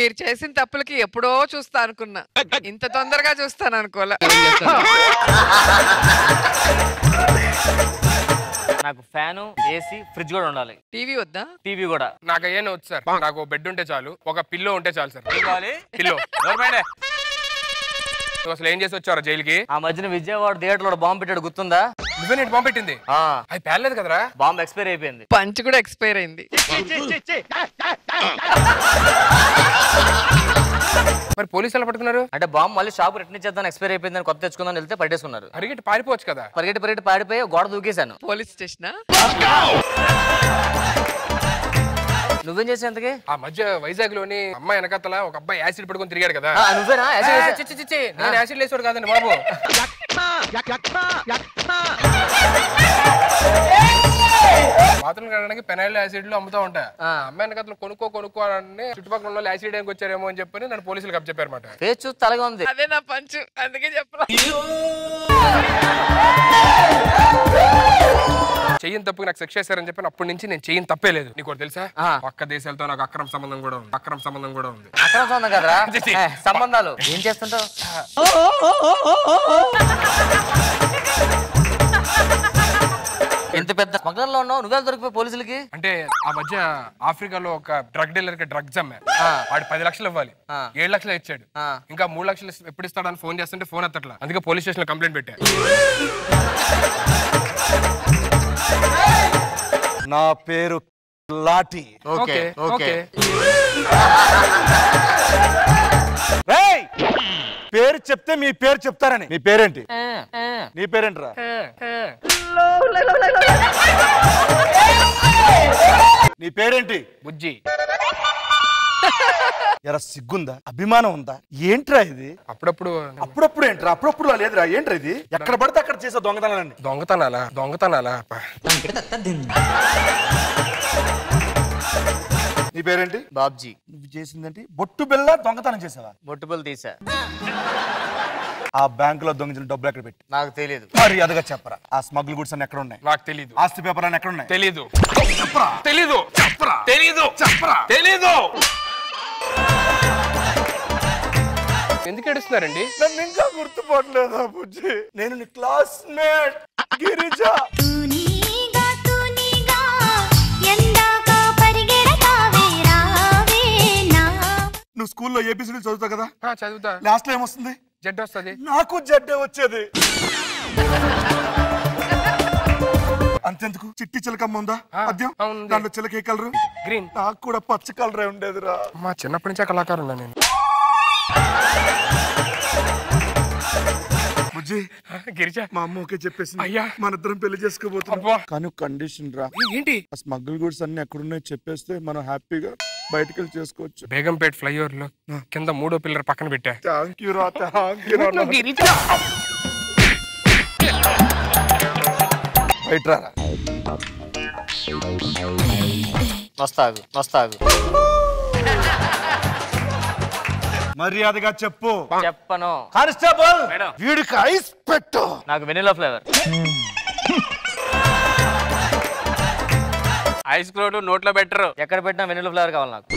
మీరు చేసిన తప్పులకి ఎప్పుడో చూస్తా అనుకున్నా ఇంత తొందరగా చూస్తాను అనుకోలే నాకు ఫ్యాను ఏసీ ఫ్రిడ్జ్ కూడా ఉండాలి టీవీ వద్దా టీవీ కూడా నాకు అయ్యేనే వచ్చు సార్ నాకు బెడ్ ఉంటే చాలు ఒక పిల్లో ఉంటే చాలు సార్ కావాలి పిల్లో గవర్నమెంట్ నువ్వు అసలు ఏం చేసి వచ్చారా జైలుకి ఆ మధ్యన విజయవాడ థియేటర్ లో బాంబు పెట్టాడు గుర్తుందా నువ్వే నేను పంపెట్టింది ఆ అది పేర్లేదు కదరా బాంబు ఎక్స్పైర్ అయిపోయింది పంచ్ కూడా ఎక్స్పైర్ అయింది మరి పోలీసు ఎలా పట్టుకున్నారు అంటే బాంబు మళ్ళీ షాప్ రిటర్న్ ఇచ్చేద్దాం ఎక్స్పైర్ అయిపోయిందని కొత్త తెచ్చుకుందాం వెళ్తే పట్టేసుకున్నారు పరిగెట్టి పారిపోవచ్చు కదా పరిగెట్టి పరిగెట్టి పాడిపోయి గోడ దూకేశాను పోలీస్ స్టేషన్ నువ్వేం చేసావు ఎంతకి ఆ మధ్య వైజాగ్ లోని అమ్మాయి వెనకతల ఒక అబ్బాయి యాసిడ్ పడుకొని తిరిగాడు కదా ఆ, నువ్వేనా ఆ, యాసిడ్ వేసా- చి, చి, చి, చి. నేను యాసిడ్ లేసాడు కాదండి బాబు బాత్రూమ్ కడగడానికి పెనాయిల్ యాసిడ్లు అమ్ముతా ఉంటాయి ఆ. అమ్మాయి వెనకతలు కొనుక్కో కొనుక్కో అని చుట్టుపక్కల ఉన్న వాళ్ళు యాసిడ్ వేయడానికి వచ్చారేమో అని చెప్పని నన్ను పోలీసులకు అప్పచెప్పారు అనమాట ఫేస్ చూస్తే తలగా ఉంది అదే నా పంచు అందుకే చెప్పరా చెయ్యని తప్పుకి నాకు శిక్ష చేశారని చెప్పి అప్పటి నుంచి నేను చెయ్యని తప్పే లేదు నీకు ఒకటి తెలుసా ఆ. పక్క దేశాలతో నాకు అక్రమ సంబంధం కూడా ఉంది అక్రమ సంబంధం కూడా ఉంది అక్రమ సంబంధం కదరా చి, చి. ఏ, సంబంధాలు ఏం చేస్తుంటావు ఎంత పెద్ద స్మగ్లర్ లో ఉన్నావు నువ్వే దొరికిపోయి పోలీసులకి అంటే ఆ మధ్య ఆఫ్రికాలో ఒక డ్రగ్ డీలర్ కి డ్రగ్స్ అమ్మే ఆ. వాడు పది లక్షలు ఇవ్వాలి ఆ. ఏడు లక్షలు ఇచ్చాడు ఆ. ఇంకా మూడు లక్షలు ఎప్పుడు ఇస్తాడని ఫోన్ చేస్తుంటే ఫోన్ ఎత్తట్లా అందుకే పోలీస్ స్టేషన్ లో కంప్లైంట్ పెట్టా నా పేరు లాటి ఓకే ఓకే రేయ్! పేరు చెప్తే మీ పేరు చెప్తారని నీ పేరేంటి నీ పేరేంట్రా నీ పేరేంటి బుజ్జి ఎరా సిగ్గుందా అభిమానం ఉందా ఏంట్రా ఇది అప్పుడప్పుడు అప్పుడప్పుడు ఏంట్రా అప్పుడప్పుడు లేదురా ఏంట్రా ఇది ఎక్కడ పడితే అక్కడ చేసే దొంగతనాలండి దొంగతనాలా దొంగతనాలా అబ్బా. నీ పేరేంటి బాబ్జీ నువ్వు చేసిందేంటి బొట్టు బిల్ల దొంగతనం చేసావా బొట్టుబుల్ తీసా ఆ బ్యాంకులో దొంగచిన డబ్బులు ఎక్కడ పెట్టి నాకు తెలియదు మరి అదగా చెప్పరా ఆ స్మగుల్ గుడ్స్ అన్ని ఎక్కడ ఉన్నాయి నాకు తెలీదు ఆస్తి పేపర్ అన్ని ఎక్కడ ఉన్నాయి తెలీదు చెప్పరా తెలీదు చెప్పరా తెలీదు చెప్పరా తెలీదు ఎందుకు ఏడుస్తున్నారండి నన్ను ఇంకా గుర్తుపట్టలేదా బుజ్జి నేను నీ క్లాస్మేట్ గిరిజ తూనీగా తూనీగా ఎందాక పరిగెడతావే రావే నా నువ్వు స్కూల్లో ఏబిసిడి చదువుతావు కదా ఆ, చదువుతా లాస్ట్ లో ఏమొస్తుంది జడ్ వస్తుంది నాకు జడ్డే వచ్చేది అంతెందుకు చిట్టి చిలకమ్మ ఉందా ఆ, అద్యం ఉంది. దాంట్లో చిలక ఏ కలరు గ్రీన్ నాకు కూడా పచ్చ కలరే ఉండేదిరా మా చిన్నప్పటి నుంచే కళాకారు నేను బుజ్జి ఆ, గిరిజ మా అమ్మ ఓకే చెప్పేసి అయ్యా. మన ఇద్దరం పెళ్లి చేసుకోబోతున్నాం అబ్బా. కానీ కండిషన్ రా ఏ, ఏంటి ఆ స్మగ్గుల్ గుడ్స్ అన్ని ఎక్కడున్నాయో చెప్పేస్తే మనం హ్యాపీగా బయటకు వెళ్ళి చేసుకోవచ్చు బేగంపేట్ ఫ్లైఓవర్ లో కింద మూడో పిల్లర్ పక్కన పెట్టా థ్యాంక్ యూ రా థ్యాంక్ యూ రా గిరిజ బయట రా వస్తాగు వస్తాగు మర్యాదగా చెప్పు చెప్పను కానిస్టేబుల్ మేడం. వీడికి ఐస్ పెట్టు నాకు వెనిలా ఫ్లేవర్ ఐస్ క్రోడ్ నోట్లో బెటర్ ఎక్కడ పెట్టినా వెనిలా ఫ్లేవర్ కావాలి నాకు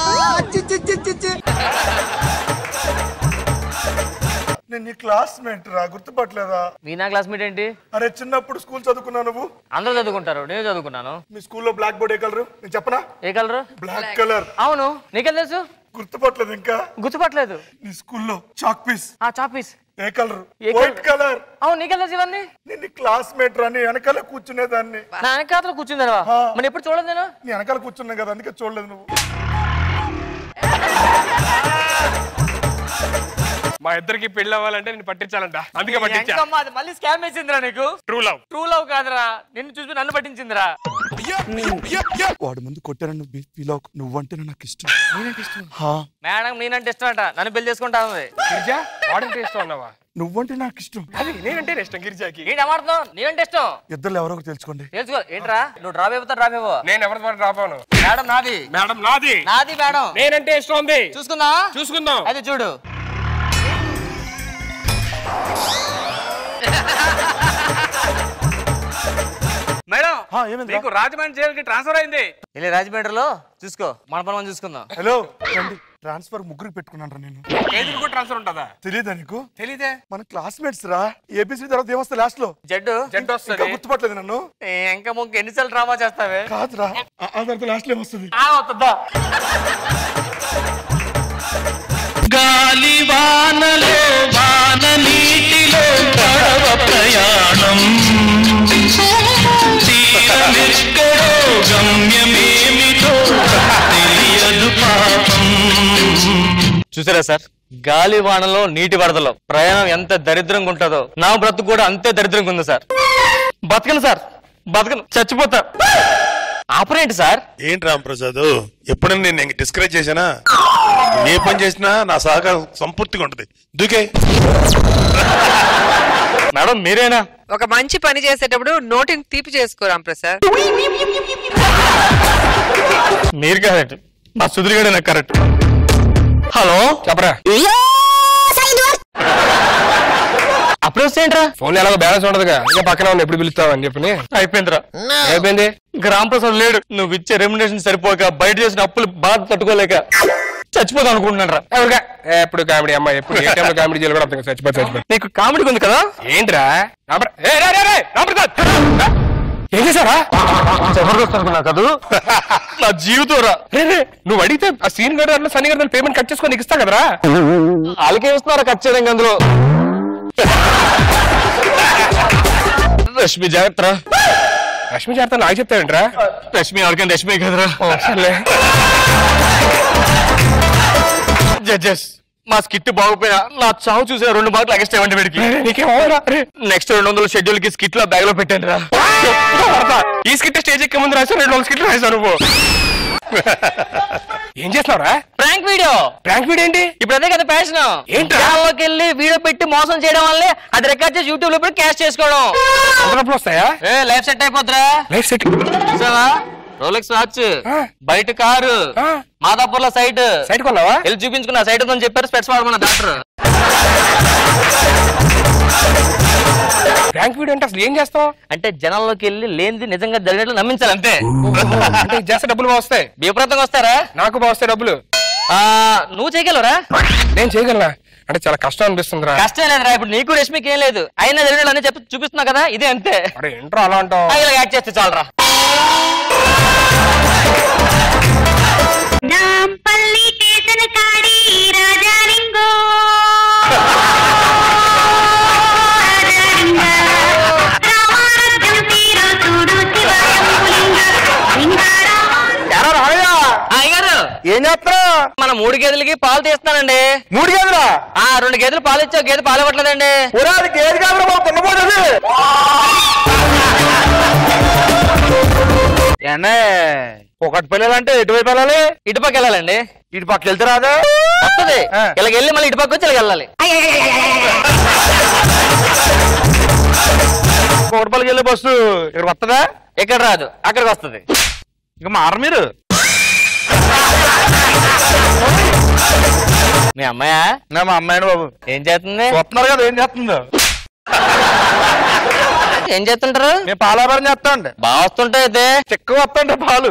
నేను నీ క్లాస్మేట్ రా గుర్తుపట్టలేదా మీ నా క్లాస్మేట్ ఏంటి అరే చిన్నప్పుడు స్కూల్ చదువుకున్నా నువ్వు అందరూ చదువుకుంటారు నేను చదువుకున్నాను మీ స్కూల్లో బ్లాక్ బోర్డ్ ఏ కలరు నేను చెప్పనా ఏ కలరు బ్లాక్ కలర్ అవును నీకేం తెలుసు గుర్తుపట్టలేదు ఇంకా గుర్తుపట్టలేదు నీ స్కూల్లో చాక్ పీస్ ఆ చాపీస్ ఏ కలర్ ఏ వైట్ colour? కలర్ అవును నీకేం తెలుసు ఇవన్నీ నేను నీ క్లాస్మేట్ రా నీ వెనకాల కూర్చునేదాన్ని నా వెనకాతలో కూర్చుందనవా ఆ. మరి ఎప్పుడు చూడలేదు నేను నీ వెనకాల కూర్చున్నా కదా అందుకే చూడలేదు నువ్వు మా ఇద్దరికి పెళ్లి అవ్వాలంటే నేను పట్టించాలంట అందుకే పట్టించా ఎంకమ్మ, అది మళ్ళీ స్కామ్ వేసిందిరా నీకు ట్రూ లవ్ ట్రూ లవ్ కాదురా నిన్ను చూసి నన్ను పట్టించిందిరా వాడి ముందు కొట్టారని నువ్వు ఫీల్ అవ్వకు నువ్వంటే నాకు ఇష్టం హా, మేడం నేనంటే ఇష్టం అంట నన్ను పెళ్లి చేసుకుంటా ఉంది గిరిజ వాడంటే ఇష్టం అన్నావా నువ్వంటే నాకు ఇష్టం అది నేనంటే ఇష్టం గిరిజాకి ఏంటి అమాడుతున్నావు నేనంటే ఇష్టం ఇద్దరు ఎవరో ఒకరు తెలుసుకోండి తెలుసుకో ఏంట్రా నువ్వు డ్రాప్ అయిపోతా డ్రాప్ అయిపో నేను ఎవరి ద్వారా రాపాను మేడం నాది మేడం నాది నాది మేడం నేనంటే ఇష్టం ఉంది చూసుకుందా చూసుకుందాం అయితే చూడు మేడం ఆ, ఏమైంది నీకు రాజమండ్రి జైలుకి ట్రాన్స్ఫర్ అయింది వెళ్ళి రాజమండ్రిలో చూసుకో మన పని మనం చూసుకుందాం హలో రండి ట్రాన్స్ఫర్ ముగ్గురికి పెట్టుకున్నాను రా నేను కేజీకి కూడా ట్రాన్స్ఫర్ ఉంటుందా తెలియదా నీకు తెలీదే మన క్లాస్మేట్స్ రా ఏబిసి తర్వాత ఏమొస్తా లాస్ట్ లో జడ్డు జంట ఇంకా వస్తుంది గుర్తుపట్టలేదు నన్ను ఏ, ఇంకా ముందు ఎన్నిసార్లు డ్రామా చేస్తావే కాదురా ఆ ఆ తర్వాత లాస్ట్ లో ఏమొస్తుంది ఆ, వస్తుందా గాలి వానలో వాన నీటిలో పడవ ప్రయాణం తీరమెక్కడో గమ్యమేమిటో తెలియదు పాపం చూసారా సార్ గాలి వానలో నీటి వరదలో ప్రయాణం ఎంత దరిద్రంగా ఉంటుందో నా బ్రతుకు కూడా అంతే దరిద్రంగా ఉంది సార్ బతకను సార్ బతకను చచ్చిపోతా ఆపరేంటి సార్ ఏంటి రాంప్రసాద్ ఎప్పుడైనా నేను డిస్కరేజ్ చేశానా ఏ పని చేసినా నా సహకారం సంపూర్తిగా ఉంటుంది దూకే మేడం మీరేనా ఒక మంచి పని చేసేటప్పుడు నోటిని తీపి చేసుకో రాంప్రసాద్ మీరు కరెక్ట్ మా సుధీర్ నాకు కరెక్ట్ హలో చెప్పరా అప్పుడు వస్తేంట్రా ఫోన్ ఎలాగో బ్యాలెన్స్ ఉండదుగా ఇంకా పక్కన ఉన్న ఎప్పుడు పిలుస్తావని చెప్పి అయిపోయిందిరా అయిపోయింది గ్రామ్ ప్రసాద్ లేడు నువ్వు ఇచ్చే రెమ్యునేషన్ సరిపోక బయట చేసిన అప్పులు బాధ తట్టుకోలేక చచ్చిపోదాం అనుకుంటున్నాను రా ఎవరిగా ఎప్పుడు కామెడీ అమ్మాయి ఎప్పుడు ఏ టైంలో కామెడీ చేయాలి కూడా అర్థం కాదు. చచ్చిపో చచ్చిపో నీకు కామెడీ ఉంది కదా ఏంట్రా రాంప్ర- ఏ, రే, రే, రే, రాంప్రసాద్! ఏం చేసావరా జబర్దస్త్ అనుకున్నా కదా నా జీవితం రా రే రే నువ్వు అడిగితే ఆ సీన్ గారు అట్లా సన్నీ గారు పేమెంట్ కట్ చేసుకొని నీకు ఇస్తా కదరా వాళ్ళకే ఇస్తున్నారా కట్ చేయడానికి అందులో రష్మి జాగ్రత్త రా. రష్మి చేస్తా నాకు చెప్తావేంట్రా రష్మి ఎవరికైనా రష్మి కదరా సర్లే జడ్జెస్ మా స్కిట్ బాగుపోయినా నా చావు చూసే రెండు మార్కులు ఎక్స్ట్రా ఇవ్వండి వీడికి రే, రే, నీకేం అవరా రే నెక్స్ట్ రెండు వందల షెడ్యూల్ కి స్కిట్ లో బ్యాగ్ లో పెట్టండి రా కొడతా. ఈ స్కిట్ స్టేజ్ ఎక్కే ముందు రాసా రెండు స్కిట్ రాసావు నువ్వు ఏం చేస్తున్నావురా ప్రాంక్ వీడియో ప్రాంక్ వీడియో ఏంటి ఇప్పుడు అదే కదా ప్యాషన్ ఏంట్రా? లోకి వెళ్ళి వీడియో పెట్టి మోసం చేయడం వల్లే అది రికార్డ్ చేసి యూట్యూబ్ లో పెట్టి క్యాష్ చేసుకోవడం అంత డబ్బులు వస్తాయా ఏ లైఫ్ సెట్ అయిపోద్రా లైఫ్ సెట్ చూసావా రోలెక్స్ వాచ్ ఆ. బయట కారు ఆ. మాదాపూర్ లో సైట్ సైట్ కొన్నావా వెళ్ళి చూపించుకున్నా సైట్ ఉందని చెప్పారు స్పెట్స్ వాడమన్న డాక్టర్ ప్రాంక్ వీడియో అంటే అసలు ఏం చేస్తావు అంటే జనాల్లోకి వెళ్ళి లేనిది నిజంగా జరిగినట్లు నమ్మించాలి అంతే అంటే ఇది చేస్తే డబ్బులు బాగా వస్తాయి విపరీతంగా వస్తారా నాకు బాగా వస్తాయి డబ్బులు ఆ, నువ్వు చేయగలరా నేను చేయగలనా అంటే చాలా కష్టం అనిపిస్తుందిరా కష్టం లేదురా ఇప్పుడు నీకు రష్మికి ఏం లేదు అయినా జరిగినట్లు అన్ని చెప్పి చూపిస్తున్నా కదా ఇదే అంతే అరే ఏంట్రా అలా అంటావు ఆ, ఇలా యాక్ట్ చేస్తే చాలరా నాంపల్లి స్టేషన్ కాడి రాజాలింగో రాజాలింగ రామారాజ్యం తీరు చూడు శివశంభులింగ లింగారామ ఆ, అయ్యగారు ఏం చేస్తున్నావు మన మూడు గేదెలకి పాలు తీస్తానండి మూడు గేదెలా ఆ రెండు గేదెలు పాలు ఇచ్చావు గేదె పాలు ఇవ్వట్లేదండి ఉరాది గేదె కాదు బాబు తున్నపోతుంది ఏండే ఒకటి పిల్లలంటే ఎటువైపు వెళ్ళాలి ఇటుపక్క వెళ్ళాలండి ఇటు పక్క వెళ్తే రాదా వస్తుంది ఆ. ఇలాగ వెళ్ళి మళ్ళీ ఇటుపక్క వచ్చి ఇలాగ వెళ్ళాలి కోటపల్లికి వెళ్ళే బస్సు ఇక్కడ వస్తుందా ఇక్కడ రాదు అక్కడికి వస్తుంది ఇక మారు మీరు మీ అమ్మాయా నా మా అమ్మాయిని బాబు ఏం చేస్తుంది వస్తున్నారు కదా ఏం చేస్తుందో ఏం చేస్తుంటారు మేము పాలాభారం చేస్తామండి బాగా వస్తుంటాయి అయితే చిక్క వస్తుంటే పాలు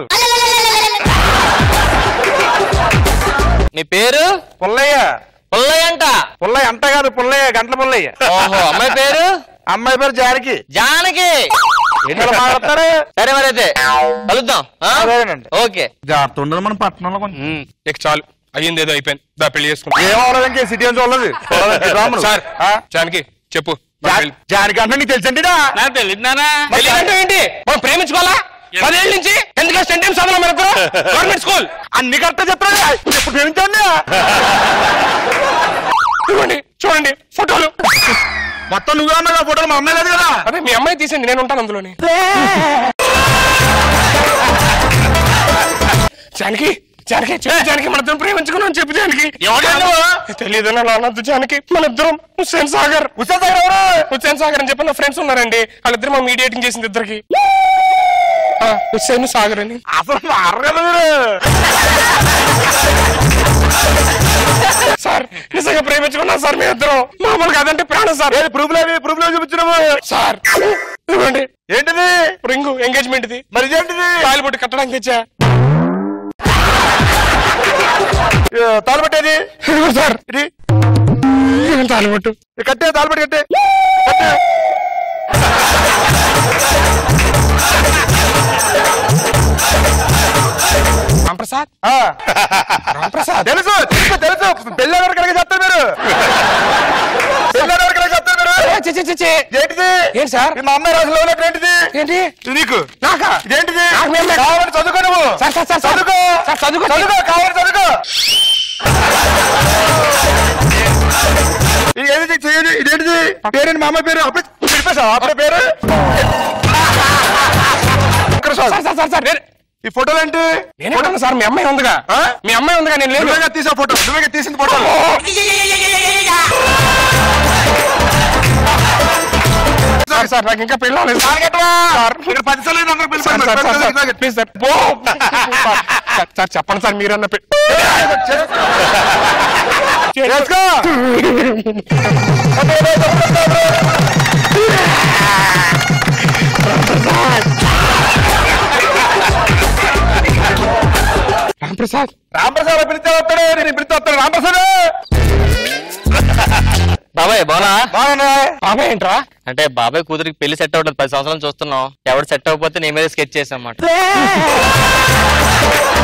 మీ పేరు పుల్లయ్య పుల్లయ్య అంట పుల్లయ్య అంట కాదు పుల్లయ్య గంటల పుల్లయ్య ఓహో అమ్మాయి పేరు అమ్మాయి పేరు జానకి జానకి ఏంటి అలా మాట్లాడతారు సరే మరి అయితే కలుద్దాం ఆ? సరేనండి. ఓకే జాగ్రత్త ఉండదు మన పట్టణంలో కొంచెం ఉమ్, ఇక చాలు అయ్యింది ఏదో అయిపోయింది దా పెళ్లి చేసుకుంటా ఏం అవ్వలేదు ఇంకే సిటీ అని చూడలేదు చూడలేదు. రాముడు. సార్ ఆ? జానకి చెప్పు మన జా- పెళ్లి. జానకి అంటే నీకు తెలుసండి నాకు తెలియదునా తెలియదంటే ఏంటి మనం ప్రేమించుకోవాలా పదేళ్ళ నుంచి టెన్త్ క్లాస్ టెన్ టైమ్స్ చదవాలి మన గవర్నమెంట్ స్కూల్ అన్ని కరెక్ట్ చెప్తాడు ఎప్పుడు ప్రేమించండి చూడండి చూడండి ఫోటోలు మొత్తం నువ్వే అన్నావు ఫోటోలు మా అమ్మాయి లేదు కదా అదే మీ అమ్మాయి తీసింది నేను ఉంటాను అందులోని జానకి జానకి చెప్పు జానకి మన ఇద్దరం ప్రేమించుకున్నాం చెప్పు జానకి తెలియదు నా అనొద్దు జానకి మన ఇద్దరం హుస్సేన్ సాగర్ హుస్సేన్ సాగర్ ఎవరు హుస్సేన్ సాగర్ అని చెప్పి నా ఫ్రెండ్స్ ఉన్నారండి వాళ్ళిద్దరు మా మీడియేటింగ్ చేసింది ఇద్దరికి ఆ, హుస్సేన్ సాగర్ అని అసలు మారగలరు మీరు సార్ నిజంగా ప్రేమించుకున్నాం సార్ మీ ఇద్దరం మామూలుగా అదంటే ప్రాణం సార్ ప్రూఫ్ లేవి ప్రూఫ్ లేవి చూపించినాము సార్ ఇదిగోండి ఏంటిది రింగ్ రింగ్ ఎంగేజ్మెంట్ ది మరి ఇదేంటిది తాలిబొట్టు కట్టడానికి తెచ్చా తాళపట్టేది ఇదిగో సార్ ఇది ఇదిగో తాలిబొట్టు ఇది కట్టే తాళపట్టి కట్టే కట్టే. రాంప్రసాద్ ఆ, రాంప్రసాద్ తెలుసు తెలుసు తెలుసు పెళ్ళారు కనుక చెప్తారు మీరు పెళ్ళారు కనుక చెప్తారు మీరు చి, చి, చి, చి. ఏంటిది ఏంటి సార్ ఇది మా అమ్మాయి రాసిన లోన్ లెటర్ ఏంటిది ఏంటి ఇది నీకు నాకా ఇదేంటిది నాకు మేము లెక్క- కావాలి చదువుకో నువ్వు సార్ సార్ సార్ సార్ చదువుకో సార్ చదువుకో చదువుకో కావాలి చదువుకో ఇది ఏది చేయండి ఇదేంటిది పేరేంటి మా అమ్మాయి పేరు అప్పుడే చెప్పేసా అప్పుడే పేరు ఒక్క నిమిషం. సార్ సార్ సార్ సార్ నేను- ఈ ఫోటోలు ఏంటి నేనే ఉన్నాను సార్ మీ అమ్మాయి ఉందిగా ఆ? మీ అమ్మాయి ఉందిగా నేను లేదు నువ్వేగా తీసా ఫోటో నువ్వేగా తీసింది ఫోటో సార్ సార్ నాకు ఇంకా పెళ్ళి అవ్వలేదు. సార్ ఇక్కడ పది సార్లు అయింది అందరూ పెళ్లి సార్, సార్, సార్, పడిపోయింది. సార్, ప్లీజ్ సార్ ఓ! సార్, సార్ చెప్పండి సార్ మీరన్న పె- చేసుకో. రాంప్రసాద్ రాంప్రసాద్ పిలిస్తే వస్తాడు నేను పిలిస్తే వస్తాడు రాంప్రసాద్ బాబాయ్ బానా బాగున్నా బాబాయ్ ఏంట్రా అంటే బాబాయ్ కూతురికి పెళ్లి సెట్ అవ్వట్లేదు పది సంవత్సరాలు చూస్తున్నాం ఎవరు సెట్ అవ్వకపోతే నీ మీద స్కెచ్ చేసాం అన్నమాట